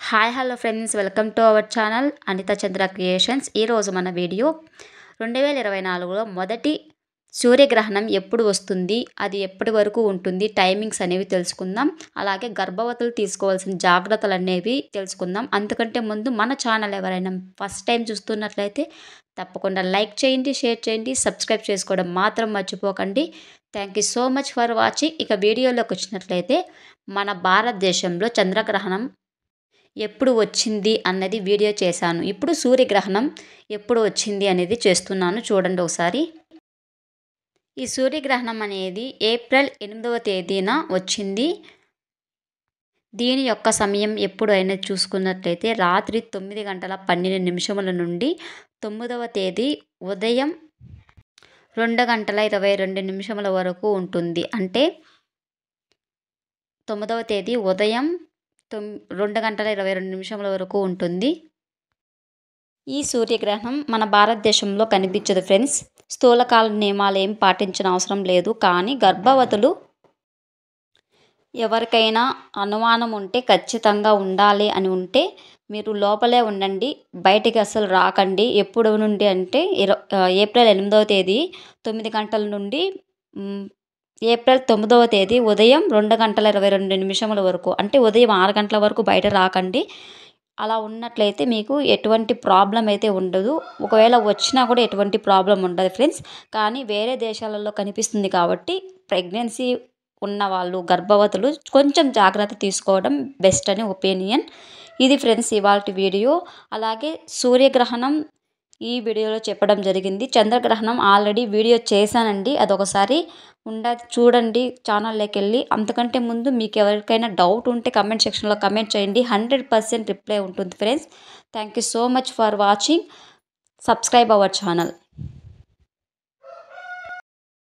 hi hello friends welcome to our channel Anitha Chandra creations ఈరోజు మన video రెండు వేల ఇరవై నాలుగులో మొదటి సూర్యగ్రహణం ఎప్పుడు వస్తుంది అది ఎప్పటి వరకు ఉంటుంది టైమింగ్స్ అనేవి తెలుసుకుందాం అలాగే గర్భవతులు తీసుకోవాల్సిన జాగ్రత్తలు అనేవి తెలుసుకుందాం అందుకంటే ముందు మన ఛానల్ ఎవరైనా ఫస్ట్ టైం చూస్తున్నట్లయితే తప్పకుండా లైక్ చేయండి షేర్ చేయండి సబ్స్క్రైబ్ చేసుకోవడం మాత్రం మర్చిపోకండి thank you so much for watching ఇక వీడియోలోకి వచ్చినట్లయితే మన భారతదేశంలో చంద్రగ్రహణం ఎప్పుడు వచ్చింది అన్నది వీడియో చేశాను ఇప్పుడు సూర్యగ్రహణం ఎప్పుడు వచ్చింది అనేది చేస్తున్నాను చూడండి ఒకసారి ఈ సూర్యగ్రహణం అనేది ఏప్రిల్ ఎనిమిదవ తేదీన వచ్చింది దీని యొక్క సమయం ఎప్పుడు అయినా చూసుకున్నట్లయితే రాత్రి తొమ్మిది గంటల పన్నెండు నిమిషముల నుండి తొమ్మిదవ తేదీ ఉదయం రెండు గంటల ఇరవై రెండు నిమిషముల వరకు ఉంటుంది అంటే తొమ్మిదవ తేదీ ఉదయం తొమ్ రెండు గంటల ఇరవై రెండు నిమిషముల వరకు ఉంటుంది ఈ సూర్యగ్రహణం మన భారతదేశంలో కనిపించదు ఫ్రెండ్స్ స్థూలకాల నియమాలు ఏం పాటించిన అవసరం లేదు కానీ గర్భవతులు ఎవరికైనా అనుమానం ఉంటే ఖచ్చితంగా ఉండాలి అని ఉంటే మీరు లోపలే ఉండండి బయటికి అసలు రాకండి ఎప్పుడు నుండి అంటే ఇర ఏప్రిల్ ఎనిమిదవ తేదీ తొమ్మిది గంటల నుండి ఏప్రిల్ తొమ్మిదవ తేదీ ఉదయం రెండు గంటల ఇరవై రెండు నిమిషముల వరకు అంటే ఉదయం ఆరు గంటల వరకు బయట రాకండి అలా ఉన్నట్లయితే మీకు ఎటువంటి ప్రాబ్లం అయితే ఉండదు ఒకవేళ వచ్చినా కూడా ఎటువంటి ప్రాబ్లం ఉండదు ఫ్రెండ్స్ కానీ వేరే దేశాలలో కనిపిస్తుంది కాబట్టి ప్రెగ్నెన్సీ ఉన్నవాళ్ళు గర్భవతులు కొంచెం జాగ్రత్త తీసుకోవడం బెస్ట్ అని ఒపీనియన్ ఇది ఫ్రెండ్స్ ఇవాళ వీడియో అలాగే సూర్యగ్రహణం ఈ వీడియోలో చెప్పడం జరిగింది చంద్రగ్రహణం ఆల్రెడీ వీడియో చేశానండి అదొకసారి ఉండ చూడండి ఛానల్లోకి వెళ్ళి అంతకంటే ముందు మీకు ఎవరికైనా డౌట్ ఉంటే కమెంట్ సెక్షన్లో కమెంట్ చేయండి హండ్రెడ్ పర్సెంట్ రిప్లై ఉంటుంది friends thank you so much for watching subscribe our channel